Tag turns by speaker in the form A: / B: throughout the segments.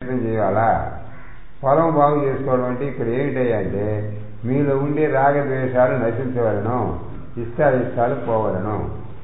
A: ప్రయత్నం చేయాలా పొలం బాగు చేసుకోవడం అంటే ఇక్కడ ఏమిటంటే మీలో ఉండే రాగద్వేషాలు నశించవలను ఇష్టాయిష్టాలు పోవలను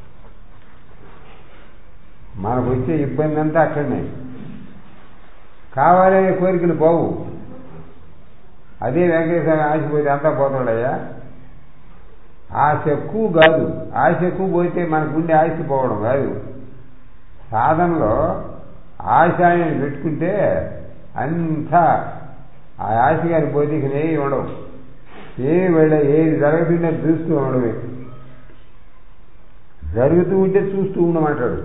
A: మనకు వచ్చే ఇబ్బంది అంతా అక్కడనే కావాలనే కోరికలు పోవు అదే వెంకటేశ్వర ఆశపోతే అంతా పోతాడయ్యా ఆశ ఎక్కువ కాదు ఆశ ఎక్కువ పోతే మనకు ఉండే ఆశ పోవడం కాదు సాధనలో ఆశ అని పెట్టుకుంటే అంతా ఆ ఆశ గారి పోతే ఇక ఏమి ఉండవు ఏమి వెళ్ళ ఏది జరుగుతుంటే చూస్తూ ఉండవే జరుగుతూ ఉంటే చూస్తూ ఉండమంటాడు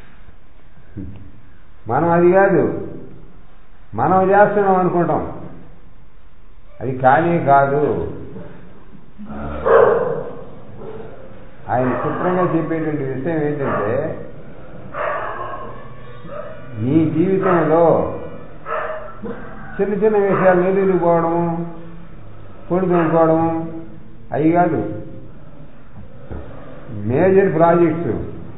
A: మనం అది కాదు మనం చేస్తున్నాం అనుకుంటాం అది కానీ కాదు ఆయన చిత్రంగా చెప్పేటువంటి విషయం ఏంటంటే నీ జీవితంలో చిన్న చిన్న విషయాలు ఎదురుపోవడము కొడుకునుకోవడము అవి కాదు మేజర్ ప్రాజెక్ట్స్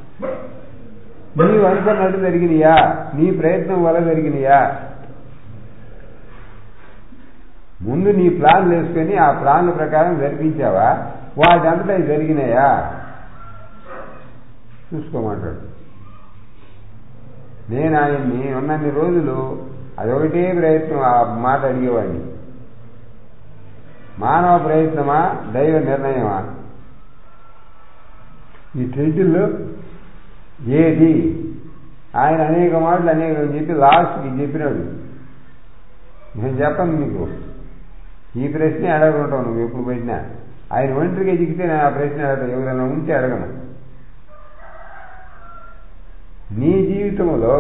A: నీవు అనుకున్నట్టు జరిగినాయా నీ ప్రయత్నం వల్ల జరిగినాయా ముందు నీ ప్లాన్లు వేసుకొని ఆ ప్లాన్ల ప్రకారం జరిపించావా వాటంతటా జరిగినాయా చూసుకోమంటాడు నేను ఆయన్ని ఉన్నన్ని రోజులు అదొకటే ప్రయత్నం ఆ మాట అడిగేవాడిని మానవ ప్రయత్నమా దైవ నిర్ణయమా ఈ టైటిల్లో ఏది ఆయన అనేక మాటలు అనేకం చెప్పి లాస్ట్కి చెప్పినాడు నేను చెప్పను నీకు ఈ ప్రశ్నే అడగకుంటావు నువ్వు ఎప్పుడు పెట్టినా ఆయన ఒంటరిగా దిగితే నేను ఆ ప్రశ్న అడగను ఎవరైనా ఉంటే అడగను నీ జీవితంలో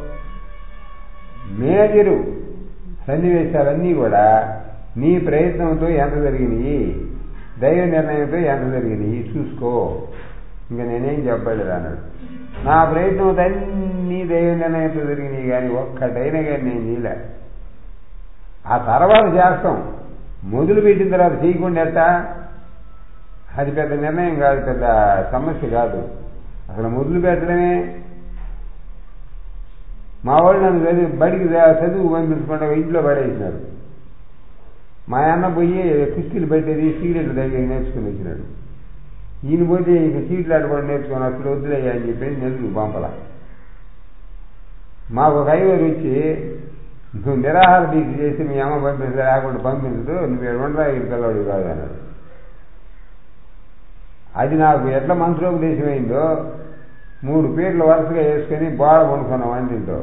A: మేజరు సన్నివేశాలన్నీ కూడా నీ ప్రయత్నంతో ఎంత జరిగినాయి దైవ నిర్ణయంతో ఎంత జరిగినాయి చూసుకో ఇంకా నేనేం చెప్పలేదు అన్నాడు నా ప్రయత్నంతో అన్నీ దైవ నిర్ణయంతో జరిగినాయి కానీ ఒక్కటైనా కానీ నేను చేయలే ఆ తర్వాత చేస్తాం మొదలు పెట్టిన తర్వాత చేయకుండా ఎట్టా అది పెద్ద నిర్ణయం కాదు పెద్ద సమస్య కాదు అసలు మొదలు పెట్టడమే మా వాళ్ళు నన్ను చదివి బడికి చదువు పంపించకుండా ఇంట్లో పడేసినారు మా అన్న పోయి కుస్తీలు పెట్టేది సిగరెట్లు దగ్గర నేర్చుకుని వచ్చినాడు ఈయన పోతే ఇక సీట్లు ఆడుకోవడం నేర్చుకుని అసలు వద్దులయ్యా అని చెప్పేసి నెలకు పంపల మాకు ఒక ఐవరు వచ్చి నువ్వు నిరాహార దీక్ష చేసి మీ అమ్మ పంపించ లేకుండా పంపించదు నువ్వు ఉండరా ఇది పిల్లవాడు కాదు అన్నాడు అది నాకు ఎట్లా మంత్రోపదేశం అయిందో మూడు పేర్లు వరుసగా వేసుకొని బాడ కొనుక్కున్నాం వంటింతో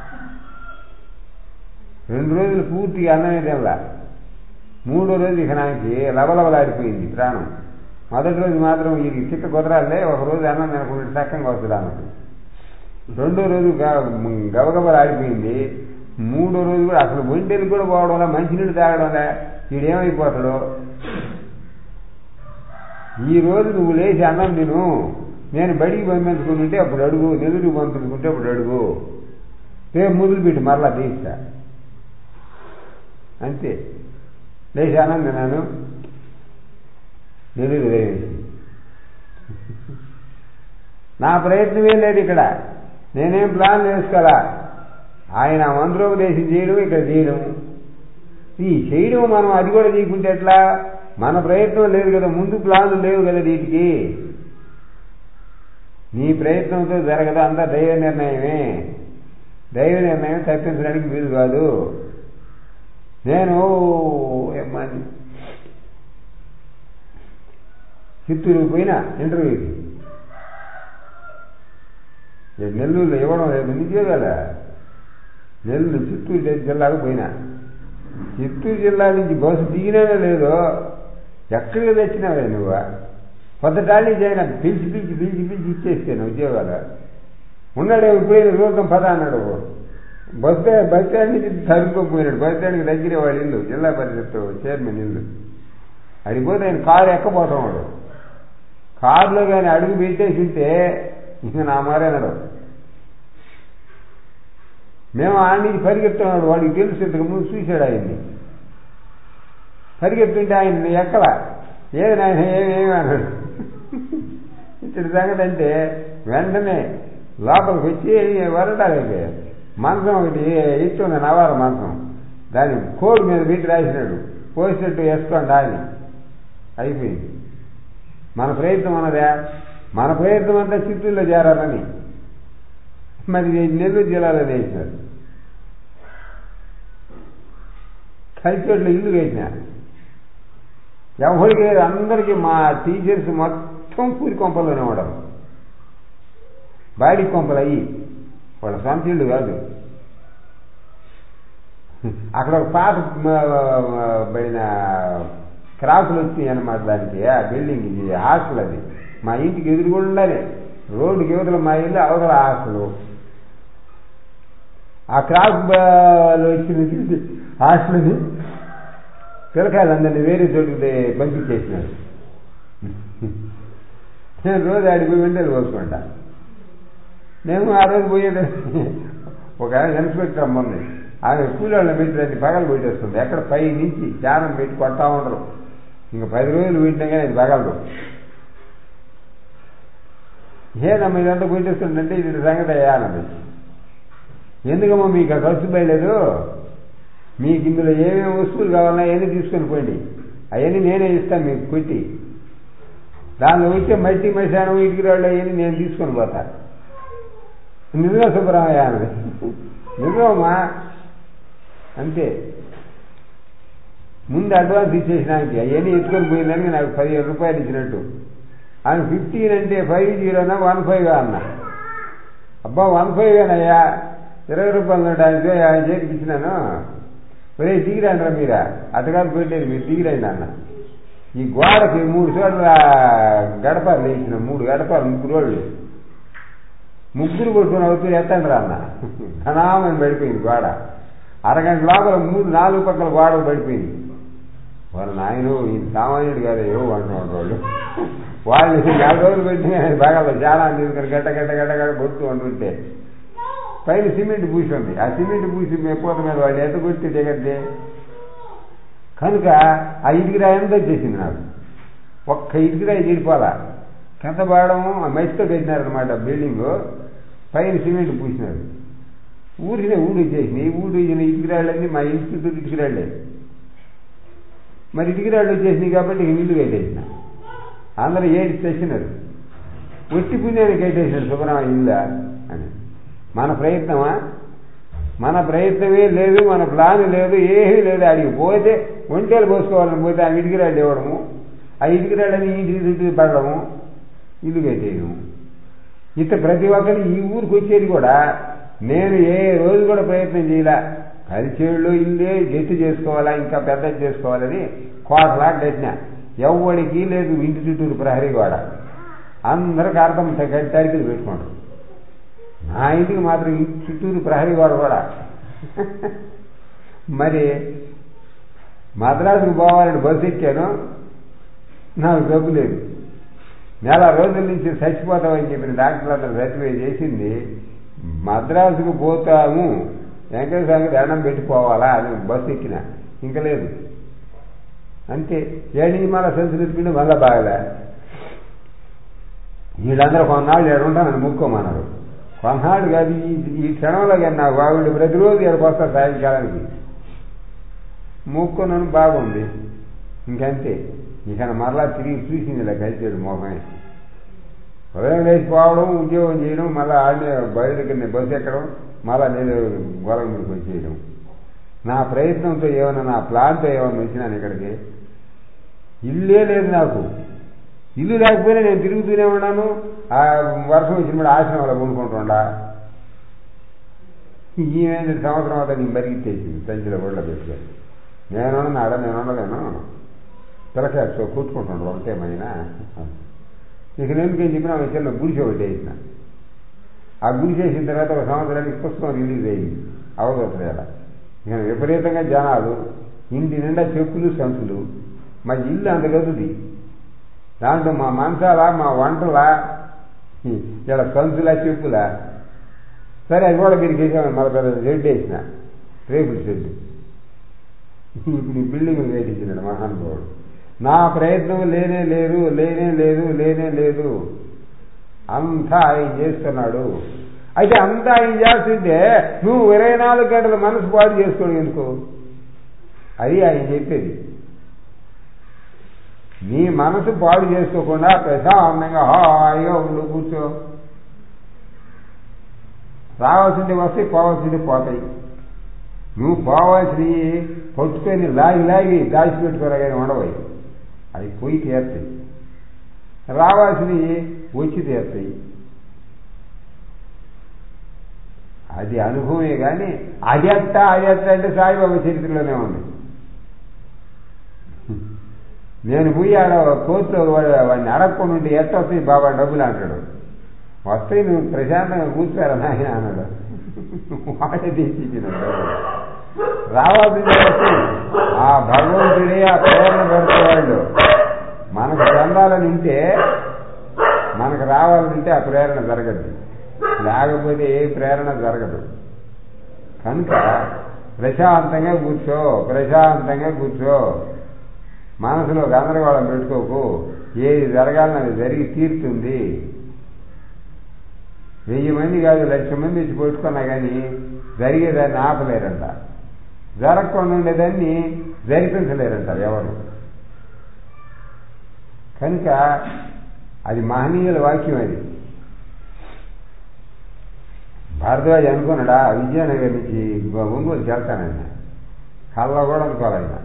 A: రెండు రోజులు పూర్తిగా అన్నమే తినలా మూడో రోజు ఇక నాకు లవలవలాడిపోయింది ప్రాణం మొదటి రోజు మాత్రం ఇది చిక్క కుదరాలే ఒక రోజు అన్నం తినకుండా చక్కగా వస్తుంది అన్నట్టు రెండో రోజు గబగబలు ఆడిపోయింది మూడో రోజు కూడా అసలు ఒంటెలు కూడా పోవడం వల్ల మంచినీళ్ళు తాగడం వల్ల వీడేమైపోతాడో ఈ రోజు నువ్వు లేచి అన్నం తిను నేను బడికి పంపించుకుంటుంటే అప్పుడు అడుగు నెదురు పంపించుకుంటే అప్పుడు అడుగు రేపు మొదలు పెట్టి మరలా దీక్ష అంతే లేచి అన్నం తిన్నాను నెదురు వేసి నా ప్రయత్నమే లేదు ఇక్కడ నేనేం ప్లాన్ వేసుకోవాలా ఆయన మంత్రోపదేశం చేయడం ఇక్కడ చేయడం ఈ చేయడం మనం అది కూడా చేయకుంటే ఎట్లా మన ప్రయత్నం లేదు కదా ముందు ప్లాన్లు లేవు కదా వీటికి నీ ప్రయత్నంతో జరగదు అంతా దైవ నిర్ణయమే దైవ నిర్ణయం తప్పించడానికి వీలు కాదు నేను ఏమని చిత్తూరు పోయినా ఇంటర్వ్యూకి నెల్లూరులో ఇవ్వడం లేదు ఉద్యోగాల నెల్లూరు చిత్తూరు జిల్లాకు పోయినా చిత్తూరు జిల్లా నుంచి బస్సు దిగినానో లేదో ఎక్కడికి తెచ్చినావే నువ్వు పొద్దుటాళ్ళి చేయన పిలిచి పిలిచి పిలిచి పిలిచి ఇచ్చేస్తాను ఉద్యోగాలు ఉన్నాడే ఇప్పుడైనా చూద్దాం పద అన్నాడు బస్ బస్ స్టాండ్ నుంచి తరుముకోపోయినాడు బస్ స్టాండ్కి దగ్గరే వాడి ఇల్లు జిల్లా పరిషత్ చైర్మన్ ఇల్లు అడిగిపోతే ఆయన కారు ఎక్కపోతాడు కారులో కానీ అడుగు పెట్టేసి ఉంటే ఇంక నా మారేనాడు మేము ఆడి నుంచి పరిగెత్తున్నాడు వాడికి తెలుసు ఇంతకు ముందు చూశాడు ఆయన్ని పరిగెత్తుంటే ఆయన ఎక్కల ఏది ఆయన ఏమేమి అన్నాడు ఇతడి సంగతి అంటే వెంటనే లోపలికి వచ్చి వరడాలైతే మంచం ఒకటి ఇస్తుంది నవార మంచం దాని కోడి మీద పెట్టి రాసినాడు పోసినట్టు వేసుకోండి అని అయిపోయింది మన ప్రయత్నం అన్నదా మన ప్రయత్నం అంతా చిత్తూరులో చేరాలని మరి నెల్లూరు జిల్లాలో వేసినారు కలిచోట్ల ఇల్లు వేసిన ఎవరికి అందరికీ మా టీచర్స్ మొత్తం పూరి కొంపలోనే ఉండడం బాడీ కొంపలు అయ్యి వాళ్ళ సొంత ఇల్లు కాదు అక్కడ ఒక పాత పడిన క్రాకులు వచ్చినాయి అనమాట దానికి ఆ బిల్డింగ్ ఇది హాస్టల్ అది మా ఇంటికి ఎదురుగుండానే రోడ్డుకి యువతల మా ఇల్లు అవతల హాస్టల్ ఆ క్రాక్ వచ్చిన హాస్టల్ని పిల్లకాయలందరినీ వేరే చోటుకి పంపించేసినారు నేను రోజు ఆడికి పోయి వెంటనే పోసుకుంటా నేను ఆ రోజు పోయేది ఒక ఇన్స్పెక్టర్ అమ్మంది ఆమె కూలీళ్ళని పెట్టి దాన్ని పగలు పెట్టేస్తుంది ఎక్కడ పై నుంచి ధ్యానం పెట్టి కొడతా ఉండరు ఇంకా పది రోజులు పెట్టినా కానీ అది పగలదు ఏదమ్మా ఇదంతా పెట్టేస్తుందంటే ఇది సంగతి అయ్యానండి ఎందుకమ్మా మీకు ఆ ఖర్చు పోయలేదు మీకు ఇందులో ఏమేమి వస్తువులు కావాలన్నా అవన్నీ తీసుకొని పోండి అవన్నీ నేనే ఇస్తాను మీకు కొట్టి దానిలో వచ్చే మట్టి మశానం ఇటుకి రాళ్ళు అవన్నీ నేను తీసుకొని పోతా నిజంగా సుబ్బరామయ్య అన్నది నిజమమ్మా అంతే ముందు అడ్వాన్స్ ఇచ్చేసినానికి అవన్నీ ఎత్తుకొని పోయిందానికి నాకు పదిహేను రూపాయలు ఇచ్చినట్టు ఆయన ఫిఫ్టీన్ అంటే ఫైవ్ జీరోనా వన్ ఫైవ్ అన్న అబ్బా వన్ ఫైవ్ అయ్యా ఇరవై రూపాయలు ఆయన ఆయన చేతికి ఇచ్చినాను ఒరే దిగిరండి మీరా అతగారు పెట్టేది మీరు దిగిరండి అన్న ఈ గోడకి మూడు చోట్ల గడపాలు వేసిన మూడు గడపాలు ముగ్గురు వాళ్ళు ముగ్గురు కొట్టుకుని అవుతూ ఎత్తండి రా అన్న ఘనామని పడిపోయింది గోడ అరగంట లోపల మూడు నాలుగు పక్కల గోడలు పడిపోయింది వారు నాయన ఈ సామాన్యుడు కాదు ఏవో అంటున్నాడు వాళ్ళు వాళ్ళు నెల రోజులు పెట్టిన బాగా చాలా తీసుకొని గడ్డ గడ్డ గడ్డ గడ్డ కొడుతూ ఉంటుంటే పైన సిమెంట్ పూసి ఉంది ఆ సిమెంట్ పూసి పోత మీద వాళ్ళు ఎంత కొట్టి దిగద్దే కనుక ఆ ఇటుకరాయి ఎంత వచ్చేసింది నాకు ఒక్క ఇటుకరాయి చెడిపోవాలా కింద పాడము ఆ మెస్తో పెట్టినారనమాట బిల్డింగ్ పైన సిమెంట్ పూసినారు ఊరినే ఊడు వచ్చేసింది ఈ ఊడు ఇచ్చిన ఇటుకరాళ్ళన్నీ మా ఇంటి చుట్టూ ఇటుకరాళ్ళే మరి ఇటుకరాళ్ళు వచ్చేసినాయి కాబట్టి ఇల్లు కట్టేసిన అందరూ ఏడు తెచ్చినారు ఒట్టి పుణ్యాన్ని కట్టేసినారు సుబ్రహ్మణ్య ఇల్లా అని మన ప్రయత్నమా మన ప్రయత్నమే లేదు మన ప్లాన్ లేదు ఏమీ లేదు అడిగి పోతే ఒంటేలు పోసుకోవాలని పోతే ఆ ఇటుకరాళ్ళు ఇవ్వడము ఆ ఇటుకరాళ్ళని ఇంటికి చుట్టూ పడడము ఇల్లు కట్టేయడం ఇత ప్రతి ఒక్కరు ఈ ఊరికి వచ్చేది కూడా నేను ఏ రోజు కూడా ప్రయత్నం చేయలే కలిచేళ్ళు ఇల్లే గట్టి చేసుకోవాలా ఇంకా పెద్ద చేసుకోవాలని కోటలా కట్టిన ఎవడికి లేదు ఇంటి చుట్టూరు ప్రహరీ గోడ అందరికి అర్థం తడికలు పెట్టుకుంటారు నా ఇంటికి మాత్రం ఇంటి చుట్టూరు ప్రహరీ గోడ కూడా మరి మద్రాసుకు పోవాలని బస్సు ఎక్కాను నాకు జబ్బు లేదు నెల రోజుల నుంచి చచ్చిపోతామని చెప్పిన డాక్టర్ అందరూ సర్టిఫై చేసింది మద్రాసుకు పోతాము వెంకట స్వామికి దండం పెట్టిపోవాలా అని బస్సు ఎక్కిన ఇంకా లేదు అంతే ఏడించి మళ్ళీ సంచులు ఎత్తుకుంటే మళ్ళీ బాగలే వీళ్ళందరూ కొన్నాళ్ళు ఏడు ఉంటానని ముక్కోమన్నారు కొన్నాళ్ళు కాదు ఈ ఈ క్షణంలో కానీ నాకు బాగుండి ప్రతిరోజు ఎక్కడికి వస్తా సాయంకాలానికి ముక్కున్నాను బాగుంది ఇంకంతే ఇక మరలా తిరిగి చూసింది ఇలా కలిసాడు మోహమే ఉదయం లేచిపోవడం ఉద్యోగం చేయడం మళ్ళీ ఆడనే బయట దగ్గర బస్సు ఎక్కడం మళ్ళా నేను గొడవ మీదకి వచ్చేయడం నా ప్రయత్నంతో ఏమన్నా నా ప్లాన్తో ఏమన్నా వచ్చినాను ఇక్కడికి ఇల్లే లేదు నాకు ఇల్లు లేకపోయినా నేను తిరుగుతూనే ఉన్నాను ఆ వర్షం వచ్చినప్పుడు ఆశ్రమంలో కొనుక్కుంటుండా ఈమె సంవత్సరం అవుతా నేను బరిగిచ్చేసింది సంచిలో ఒళ్ళ పెట్టుకొని నేను నాడ నేను ఉండలేను పిల్లకాయ కూర్చుకుంటుండ్రు ఒకటే మైనా ఇక నేను ఏం చెప్పిన చిన్న గుడిసె ఒకటి వేసిన ఆ గుడిసె వేసిన తర్వాత ఒక సంవత్సరానికి పుస్తకం రిలీజ్ అయ్యింది అవగతులేల ఇక విపరీతంగా జనాలు ఇంటి నిండా చెప్పులు సంచులు మా ఇల్లు అంత గదుది దాంట్లో మా మంచాల మా వంటల ఇలా సంచులా చెప్పులా సరే అది కూడా మీరు వేసామని మళ్ళీ పెద్ద షెడ్ వేసిన రేపుల షెడ్ ఇప్పుడు ఈ బిల్డింగ్ కట్టించినాడు మహానుభావుడు నా ప్రయత్నం లేనే లేదు లేనే లేదు లేనే లేదు అంతా ఆయన చేస్తున్నాడు అయితే అంతా ఆయన చేస్తుంటే నువ్వు ఇరవై నాలుగు గంటల మనసు పాడు చేసుకోవడం ఎందుకు అది ఆయన చెప్పేది నీ మనసు పాడు చేసుకోకుండా ప్రశాంతంగా హాయిగా ఉండు కూర్చో రావాల్సింది వస్తే పోవాల్సింది పోతాయి నువ్వు పోవాల్సినవి పట్టుకొని లాగి లాగి దాచిపెట్టుకోరా కానీ ఉండవై అవి పోయి తీరుతాయి రావాల్సినవి వచ్చి తీరుతాయి అది అనుభవమే కానీ అది ఎట్ట అది ఎట్ట అంటే సాయిబాబా చరిత్రలోనే ఉంది నేను పోయి ఆడ కోర్టులో వాడు వాడిని అడగకుండా ఉంటే ఎట్ట వస్తాయి బాబా డబ్బులు అంటాడు వస్తాయి నువ్వు ప్రశాంతంగా కూర్చోరా నాయన అన్నాడు వాడే తీసిచ్చినాడు రావాల్సింది వస్తాయి ఆ భగవంతుడే ఆ ప్రేరణ పెడతాడు మనకు చెందాలని ఉంటే మనకు రావాలని ఉంటే ఆ ప్రేరణ జరగదు లేకపోతే ఏ ప్రేరణ జరగదు కనుక ప్రశాంతంగా కూర్చో ప్రశాంతంగా కూర్చో మనసులో గందరగోళం పెట్టుకోకు ఏది జరగాలని అది జరిగి తీరుతుంది వెయ్యి మంది కాదు లక్ష మంది వచ్చి పెట్టుకున్నా కానీ జరిగేదాన్ని ఆపలేరంట జరగకుండా ఉండేదాన్ని జరిపించలేరంట ఎవరు కనుక అది మహనీయుల వాక్యం అది భారద్వాజ్ అనుకున్నాడా విజయనగర్ నుంచి ఒంగోలు చేస్తానన్న కళ్ళ కూడా అనుకోవాలన్నా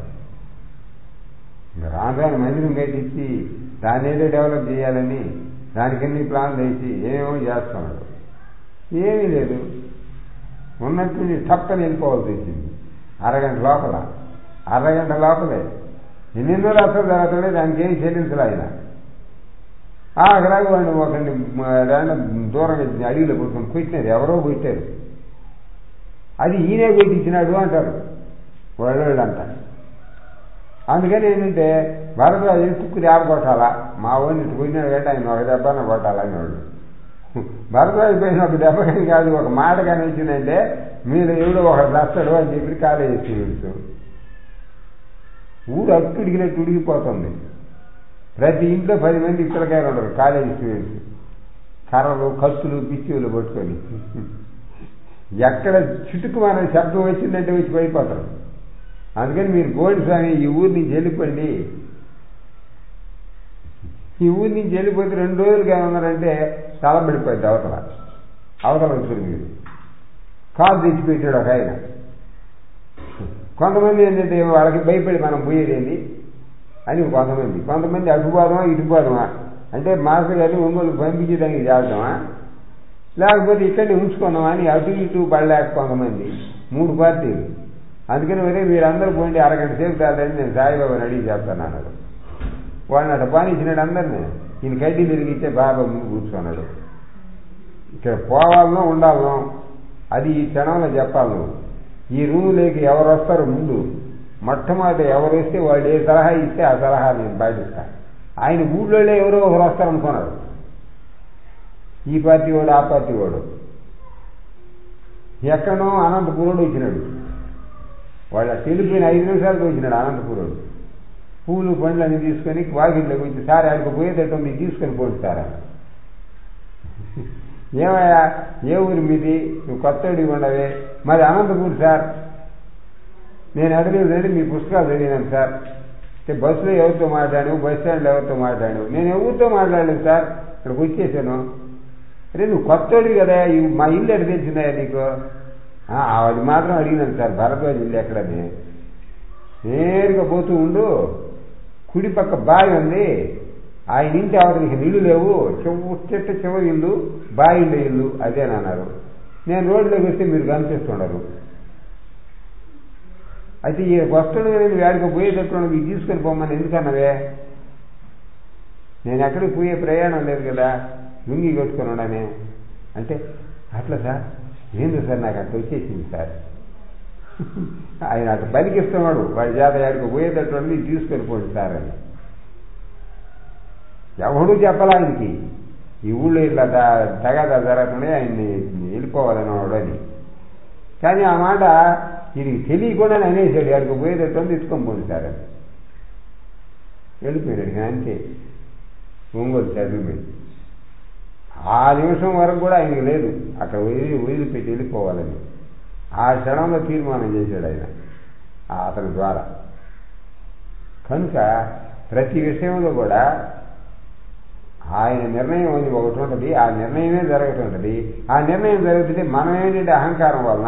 A: రాను రాను మందిరం కట్టించి దాన్ని ఏదో డెవలప్ చేయాలని దానికి ఎన్ని ప్లాన్లు వేసి ఏమేమో చేస్తున్నాడు ఏమీ లేదు ఉన్నట్టు తప్పని వెళ్ళిపోవాల్సి వచ్చింది అరగంట లోపల అరగంట లోపలే ఎన్నెన్నో రాష్ట్రాలు జరుగుతుండే దానికి ఏం చెల్లించలే ఆయన ఆఖరాకు వాడిని ఒకరిని దూరంగా అడవిలో కొట్టుకొని కొట్టినారు ఎవరో కొట్టారు అది ఈయనే కొట్టించినాడు అంటారు వాళ్ళు అంటారు అందుకని ఏంటంటే భరద్వాజు తుక్కు దెబ్బ కొట్టాలా మా వాడిని ఇటు కొట్టినాడు కాబట్టి ఆయన ఒక దెబ్బన కొట్టాలని వాడు భరద్వాజు పోయిన ఒక దెబ్బ కానీ కాదు ఒక మాట కానీ వచ్చిందంటే మీరు ఎవడో ఒకటి వస్తాడు అని చెప్పి కాలేజీ స్టూడెంట్స్ ఊరు అట్టు ఉడికినట్టు ఉడికిపోతుంది ప్రతి ఇంట్లో పది మంది ఇప్పటికైనా ఉండరు కాలేజీ స్టూడెంట్స్ కర్రలు కత్తులు పిచ్చిలు పట్టుకొని ఎక్కడ చుట్టుకుమాన శబ్దం వచ్చిందంటే వచ్చి పడిపోతారు అందుకని మీరు గోల్డ్ స్వామి ఈ ఊరి నుంచి వెళ్ళిపోండి ఈ ఊరి నుంచి వెళ్ళిపోతే రెండు రోజులుగా ఉన్నారంటే తలబడిపోయింది అవతల అవతల వచ్చారు మీరు కాలు తెచ్చిపెట్టాడు ఒక ఆయన కొంతమంది ఏంటంటే వాళ్ళకి భయపడి మనం పోయేదేంది అని కొంతమంది కొంతమంది అటు పోదామా ఇటు పోదామా అంటే మాస్టర్ గారిని ఒంగోలు పంపించడానికి చేద్దామా లేకపోతే ఇక్కడిని ఉంచుకుందామా అని అటు ఇటు పడలేక కొంతమంది మూడు పార్టీలు అందుకని వరే మీరందరూ పోండి అరగంట సేపు తాదని నేను సాయిబాబాని అడిగి చెప్తాను అన్నాడు వాడిని అట్ట పానిచ్చినాడు అందరినీ ఈయన కడ్డీ తిరిగితే బాబా ముందు కూర్చున్నాడు ఇక్కడ పోవాలనో ఉండాలనో అది ఈ క్షణంలో చెప్పాలి నువ్వు ఈ రూములోకి ఎవరు వస్తారో ముందు మొట్టమొదటి ఎవరు వస్తే వాళ్ళు ఏ సలహా ఇస్తే ఆ సలహా నేను పాటిస్తా ఆయన ఊళ్ళో ఎవరో ఒకరు వస్తారనుకున్నారు ఈ పార్టీ వాడు ఆ పార్టీ వాడు ఎక్కడో అనంతపురుడు వచ్చినాడు వాళ్ళ తెలిపోయిన ఐదు నిమిషాలకు వచ్చినాడు అనంతపురుడు పూలు పండ్లు అన్ని తీసుకొని వాకిట్లోకి వచ్చి సార్ ఆడికి పోయేటట్టు ఉంది తీసుకొని పోండి సార్ ఏమయ్యా ఏ ఊరి మీది నువ్వు కొత్త ఉండవే మరి అనంతపూర్ సార్ నేను అడగలేదండి మీ పుస్తకాలు చదివినాను సార్ అంటే బస్సులో ఎవరితో మాట్లాడాను బస్ స్టాండ్లో ఎవరితో మాట్లాడాను నేను ఎవరితో మాట్లాడలేదు సార్ ఇక్కడికి వచ్చేసాను అరే నువ్వు కొత్తోడివి కదా మా ఇల్లు ఎక్కడ తెలిసిందా నీకు అది మాత్రం అడిగినాను సార్ భరద్వాజ్ ఇల్లు ఎక్కడని నేరుగా పోతూ ఉండు కుడి పక్క బావి ఉంది ఆయన ఇంటి అవతలికి నీళ్లు లేవు చెవు చెట్ట చివరి ఇల్లు బావి ఉండే ఇల్లు అదేనన్నారు నేను రోడ్లోకి వస్తే మీరు కనిపిస్తున్నారు అయితే ఈ వస్తుడు నేను వేడికి పోయేటప్పుడు మీకు తీసుకొని పోమని ఎందుకన్నవే నేను ఎక్కడికి పోయే ప్రయాణం లేదు కదా లుంగి కొట్టుకున్నాడని అంటే అట్లా సార్ ఏంది సార్ నాకు అట్లా వచ్చేసింది సార్ ఆయన అటు బలికిస్తున్నాడు వాడి చేత ఆడికి పోయేటటువంటి మీకు తీసుకొని పోండి సార్ అని ఎవడూ చెప్పాలా ఆయనకి ఈ ఊళ్ళో ఇట్లా తగాదా జరుగుతున్నాయి ఆయన్ని వెళ్ళిపోవాలన్నవాడు అని కానీ ఆ మాట ఇది తెలియకుండా అనేసాడు ఆడికి పోయేటట్టు తీసుకొని పోండి సార్ అని వెళ్ళిపోయాడు అంతే ఒంగోలు చదువు మీద ఆ నిమిషం వరకు కూడా ఆయనకి లేదు అక్కడ వదిలి వదిలిపెట్టి వెళ్ళిపోవాలని ఆ క్షణంలో తీర్మానం చేశాడు ఆయన ఆ అతని ద్వారా కనుక ప్రతి విషయంలో కూడా ఆయన నిర్ణయం అని ఒకటి ఉంటుంది ఆ నిర్ణయమే జరుగుతుంటుంది ఆ నిర్ణయం జరుగుతుంటే మనం ఏంటంటే అహంకారం వలన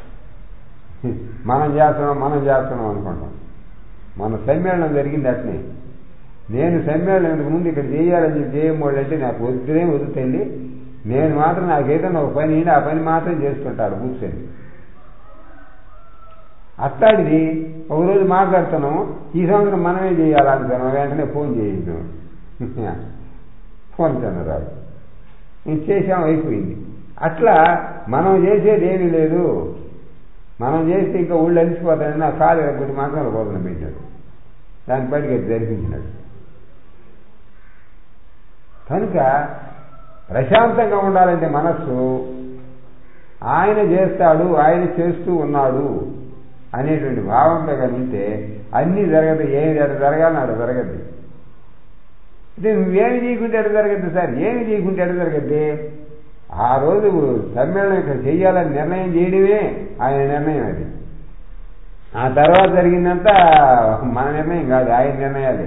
A: మనం చేస్తున్నాం మనం చేస్తున్నాం అనుకుంటాం మన సమ్మేళనం జరిగింది అట్నే నేను సమ్మేళనం ఇంతకు ముందు ఇక్కడ చేయాలని చెప్పి చేయమోళ్ళు అంటే నాకు వద్దునే వదులుతండి నేను మాత్రం నాకేదైనా ఒక పని ఆ పని మాత్రం చేసుకుంటాడు కూర్చొని అట్లాంటిది ఒకరోజు మాట్లాడుతున్నాము ఈ సంవత్సరం మనమే చేయాలనుకున్నాం వెంటనే ఫోన్ చేయదు ఫోన్ చంద్రరావు నేను చేసాం అయిపోయింది అట్లా మనం చేసేది ఏమీ లేదు మనం చేస్తే ఇంకా ఊళ్ళు అలిసిపోతాడని నా కాలు ఎరగొట్టి మాత్రం పోతున్న పెట్టాడు దాని బయటికి జరిపించినాడు కనుక ప్రశాంతంగా ఉండాలంటే మనస్సు ఆయన చేస్తాడు ఆయన చేస్తూ ఉన్నాడు అనేటువంటి భావంతో కలిగితే అన్నీ జరగదు ఏమి జరగాలని అక్కడ జరగద్ది అంటే నువ్వేమి చేయకుంటే ఎడ జరగద్దు సార్ ఏమి చేయకుంటే ఎడ జరగద్ది ఆ రోజు సమ్మేళనం ఇక్కడ చెయ్యాలని నిర్ణయం చేయడమే ఆయన నిర్ణయం అది ఆ తర్వాత జరిగిందంతా మన నిర్ణయం కాదు ఆయన నిర్ణయాలే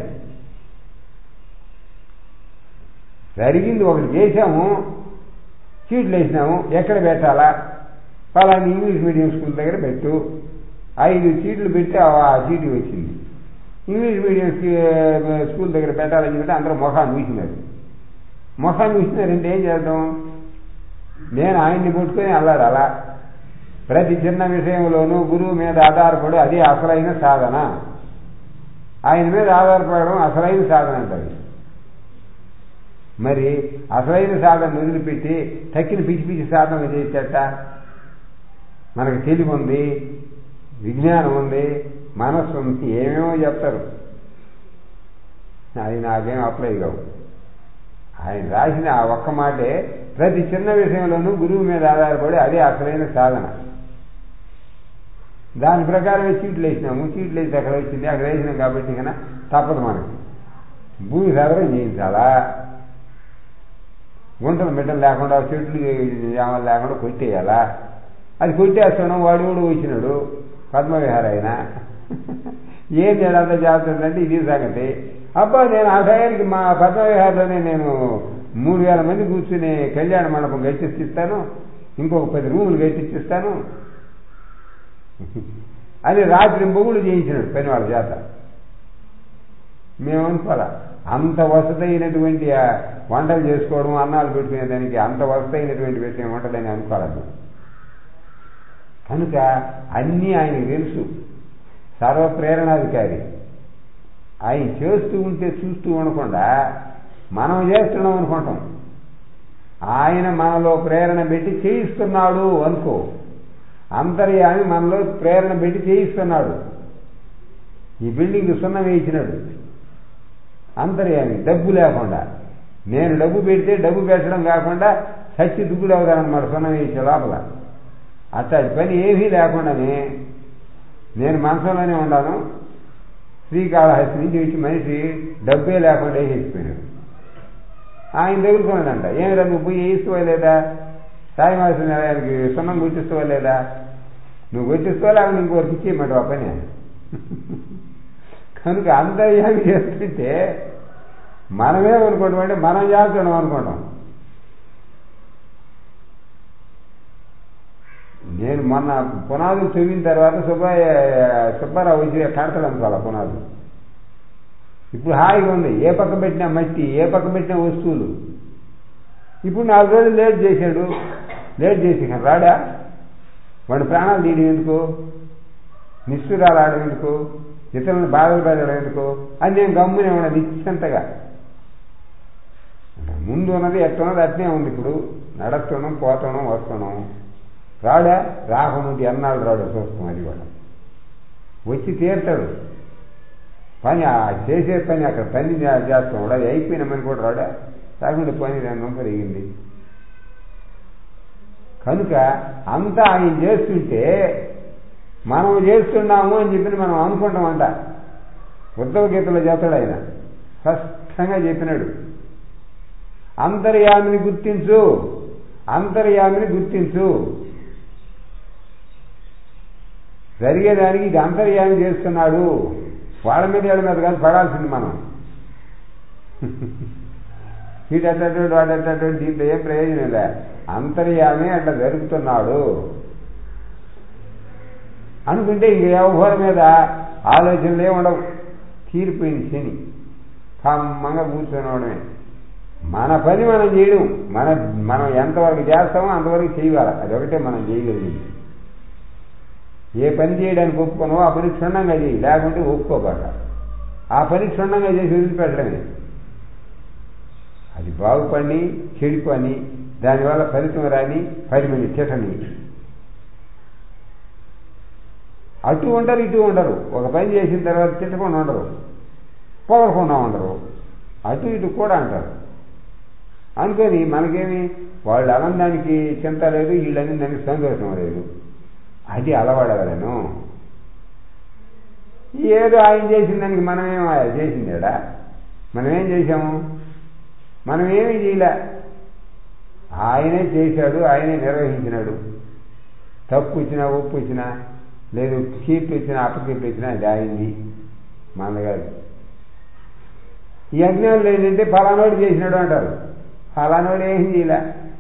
A: జరిగింది ఒకటి చేశాము చీట్లు వేసినాము ఎక్కడ పెట్టాలా పలాని ఇంగ్లీష్ మీడియం స్కూల్ దగ్గర పెట్టు ఐదు సీట్లు పెట్టి ఆ సీటు వచ్చింది ఇంగ్లీష్ మీడియం స్కూల్ దగ్గర పెట్టాలని చెప్పి అందరూ మొఖాన్ని చూసినారు మొఖాన్ని చూసినారంటే ఏం చేద్దాం నేను ఆయన్ని పట్టుకొని అల్లాడాలా ప్రతి చిన్న విషయంలోనూ గురువు మీద ఆధారపడి అదే అసలైన సాధన ఆయన మీద ఆధారపడడం అసలైన సాధన అంటారు మరి అసలైన సాధన వదిలిపెట్టి తక్కిన పిచ్చి పిచ్చి సాధన చేసేట మనకు తెలివి ఉంది విజ్ఞానం ఉంది మనస్సు ఉంది ఏమేమో చెప్తారు అది నాకేం అప్లై కావు ఆయన రాసిన ఆ ఒక్క మాటే ప్రతి చిన్న విషయంలోనూ గురువు మీద ఆధారపడి అదే అసలైన సాధన దాని ప్రకారం చీట్లు వేసినాము చీట్లు వేసి అక్కడ వచ్చింది అక్కడ వేసినాం కాబట్టి కన్నా తప్పదు మనకి భూమి సాధన చేయించాలా గుంటలు మిట్టలు లేకుండా చెట్లు జామలు లేకుండా కొట్టేయాలా అది కొట్టేస్తున్నాం వాడు కూడా వచ్చినాడు పద్మవిహార ఆయన ఏం చేయడంతా చేస్తుందంటే ఇది సంగతి అబ్బా నేను ఆ టయానికి మా పద్మవిహారంలోనే నేను మూడు వేల మంది కూర్చుని కళ్యాణ మండపం గట్టిస్తాను ఇంకొక పది రూములు గట్టిస్తాను అది రాత్రి బొగులు చేయించినాడు పని వాళ్ళ చేత మేము అనుకోవాలా అంత వసతైనటువంటి వంటలు చేసుకోవడం అన్నాలు పెట్టుకునే దానికి అంత వసతైనటువంటి విషయం ఉంటుందని అనుకోవాలి కనుక అన్నీ ఆయనకు తెలుసు సర్వప్రేరణాధికారి ఆయన చేస్తూ ఉంటే చూస్తూ ఉండకుండా మనం చేస్తున్నాం అనుకుంటాం ఆయన మనలో ప్రేరణ పెట్టి చేయిస్తున్నాడు అనుకో అంతర్యామి మనలో ప్రేరణ పెట్టి చేయిస్తున్నాడు ఈ బిల్డింగ్ సున్నం వేయించినాడు అంతర్యామి డబ్బు లేకుండా నేను డబ్బు పెడితే డబ్బు పెట్టడం కాకుండా సచ్చి దుగ్గులు అవుతానన్నమాట సున్నం వేయించే లోపల అట్లాంటి పని ఏమీ లేకుండానే నేను మనసులోనే ఉన్నాను శ్రీకాళహస్తి నుంచి వచ్చి మనిషి డబ్బే లేకుండా వేసేసిపోయినాడు ఆయన తగులుకున్నాడంట ఏమిరా నువ్వు పోయి వేయిస్తోలేదా సాయి మాసిన ఆయనకి సున్నం గుర్తిస్తోలేదా నువ్వు గుర్తిస్తోలే అవి ఇంకోరికి ఇచ్చేయమంటావు ఆ పని కనుక అంతర్యామి చేస్తుంటే మనమే అనుకుంటాం అంటే మనం చేస్తున్నాం అనుకుంటాం నేను మొన్న పునాదులు తవ్విన తర్వాత సుబ్బయ్య సుబ్బారావు వచ్చి కడతాడు అనుకోవాలి పునాదులు ఇప్పుడు హాయిగా ఉంది ఏ పక్క పెట్టినా మట్టి ఏ పక్క పెట్టినా వస్తువులు ఇప్పుడు నాలుగు రోజులు లేట్ చేశాడు లేట్ చేసి రాడా వాడి ప్రాణాలు తీయడం ఎందుకు నిష్ఠురాలు ఆడడం ఎందుకు ఇతరులను బాధలు పెట్టడం ఎందుకు అని నేను గమ్మునే ఉన్నా నిశ్చంతగా ముందు ఉన్నది ఎట్టున్నది అట్నే ఉంది ఇప్పుడు నడుస్తున్నాం పోతున్నాం వస్తున్నాం రాడా రాకుండా ఎన్నాళ్ళు రాడు చూస్తాం అది కూడా వచ్చి తీరుతాడు పని చేసే పని అక్కడ పని చేస్తాం కూడా అది అయిపోయిన పని కూడా రాడా రాకుండా పని దాని పెరిగింది కనుక అంతా ఆయన చేస్తుంటే మనం చేస్తున్నాము అని చెప్పి మనం అనుకుంటామంట ఉద్ధవ గీతలో చెప్తాడు ఆయన స్పష్టంగా చెప్పినాడు అంతర్యామిని గుర్తించు అంతర్యామిని గుర్తించు జరిగేదానికి ఇది అంతర్యామి చేస్తున్నాడు వాళ్ళ మీద వాళ్ళ మీద కాదు పడాల్సింది మనం వీడు అట్టటువంటి వాడు అట్టటువంటి దీంట్లో ఏం ప్రయోజనం లే అంతర్యామి అట్లా జరుగుతున్నాడు అనుకుంటే ఇంక ఎవరి మీద ఆలోచనలే ఉండవు తీరిపోయింది శని కమ్మంగా కూర్చొనివడమే మన పని మనం చేయడం మన మనం ఎంతవరకు చేస్తామో అంతవరకు చేయాలి అదొకటే మనం చేయగలిగింది ఏ పని చేయడానికి ఒప్పుకున్నావో ఆ పని క్షుణ్ణంగా చేయి లేకుంటే ఒప్పుకోబాక ఆ పని క్షుణ్ణంగా చేసి వదిలిపెట్టడమే అది బాగుపడి చెడిపోని దానివల్ల ఫలితం రాని పది మంది తిట్టని అటు ఉండరు ఇటు ఉండరు ఒక పని చేసిన తర్వాత తిట్టకుండా ఉండరు పొగడకుండా ఉండరు అటు ఇటు కూడా అంటారు అనుకొని మనకేమి వాళ్ళు ఆనందానికి చింత లేదు వీళ్ళని దానికి సంతోషం లేదు అది అలవాడగలను ఏదో ఆయన చేసిన దానికి మనమేం చేసిందేడా మనమేం చేశాము మనం ఏమీ చేయలే ఆయనే చేశాడు ఆయనే నిర్వహించినాడు తప్పు వచ్చినా ఒప్పు వచ్చినా లేదు కీర్తి వచ్చినా అపకీర్తి వచ్చినా అది అయింది మన కాదు ఈ యజ్ఞంలో ఏంటంటే ఫలానోడు చేసినాడు అంటారు ఫలానోడు ఏం చేయలే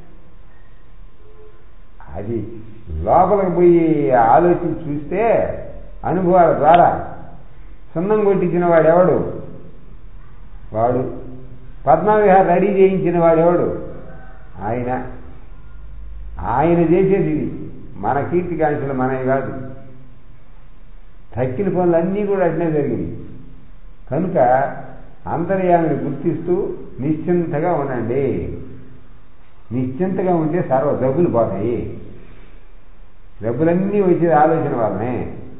A: అది లోపలికి పోయి ఆలోచించి చూస్తే అనుభవాల ద్వారా సున్నం కొట్టించిన వాడెవడు వాడు పద్మావిహార్ రెడీ చేయించిన వాడెవడు ఆయన ఆయన చేసేది ఇది మన కీర్తికాంక్షలు మనవి కాదు తక్కిన పనులు అన్నీ కూడా అట్నే జరిగింది కనుక అంతర్యామిని గుర్తిస్తూ నిశ్చింతగా ఉండండి నిశ్చింతగా ఉంటే సర్వ డబ్బులు పోతాయి డబ్బులన్నీ వచ్చేది ఆలోచన వల్లనే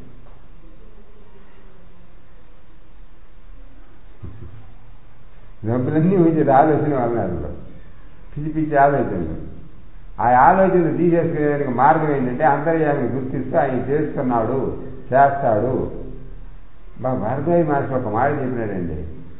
A: డబ్బులన్నీ వచ్చేది ఆలోచన వల్లనే అందులో పిచ్చి పిచ్చి ఆలోచనలు ఆ ఆలోచనలు తీసేసుకునేందుకు మార్గం ఏంటంటే అంతర్యామిని గుర్తిస్తూ ఆయన చేస్తున్నాడు చేస్తాడు బా భార్గవి మాస్టర్ ఒక మాట చెప్పినాడండి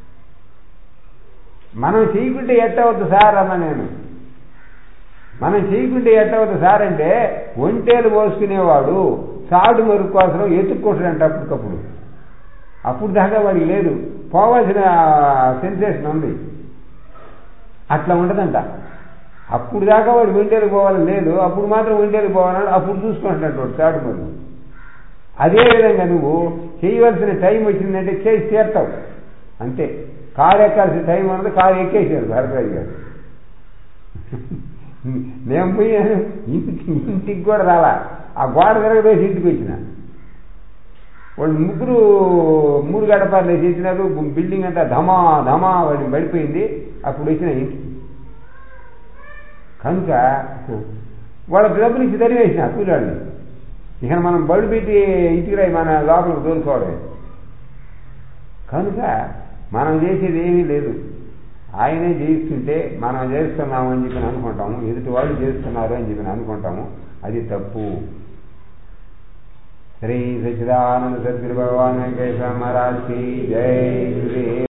A: మనం చేయకుంటే ఎట్టవద్దు సార్ అన్న నేను మనం చేయకుంటే ఎట్టవద్దు సార్ అంటే ఒంటేలు పోసుకునేవాడు సాడు మరుగు కోసం ఎత్తుక్కోటాడంట అప్పటికప్పుడు అప్పుడు దాకా వాడికి లేదు పోవాల్సిన సెన్సేషన్ ఉంది అట్లా ఉండదంట అప్పుడు దాకా వాడు ఒంటేలు పోవాలని లేదు అప్పుడు మాత్రం ఒంటేలు పోవాలని అప్పుడు చూసుకుంటున్నట్టు వాడు సాడు మరుగు అదేవిధంగా నువ్వు చేయవలసిన టైం వచ్చిందంటే చేసి తీర్తావు అంతే కారు ఎక్కాల్సిన టైం అన్నది కారు ఎక్కేసారు భరతరాజు గారు నేను పోయి ఇంటికి ఇంటికి కూడా రాలా ఆ గోడ తిరగదేసి ఇంటికి వచ్చిన వాళ్ళు ముగ్గురు మూడు గడపాలు వేసి ఇచ్చినారు బిల్డింగ్ అంతా ధమా ధమా వాడిని పడిపోయింది అప్పుడు వచ్చిన ఇంటికి కనుక వాళ్ళకి డబ్బులు ఇచ్చి తరివేసిన కూలాడిని ఇక మనం బడి పెట్టి ఇంటికి రాయి మన లోపలికి తోలుకోవడమే కనుక మనం చేసేది ఏమీ లేదు ఆయనే చేయిస్తుంటే మనం చేస్తున్నాము అని చెప్పి అనుకుంటాము ఎదుటి వాళ్ళు చేస్తున్నారు అని చెప్పి అనుకుంటాము అది తప్పు శ్రీ సచిదానంద సద్గురు భగవాన్ వెంకటేశ్వర మహారాజ్ కి జై గురు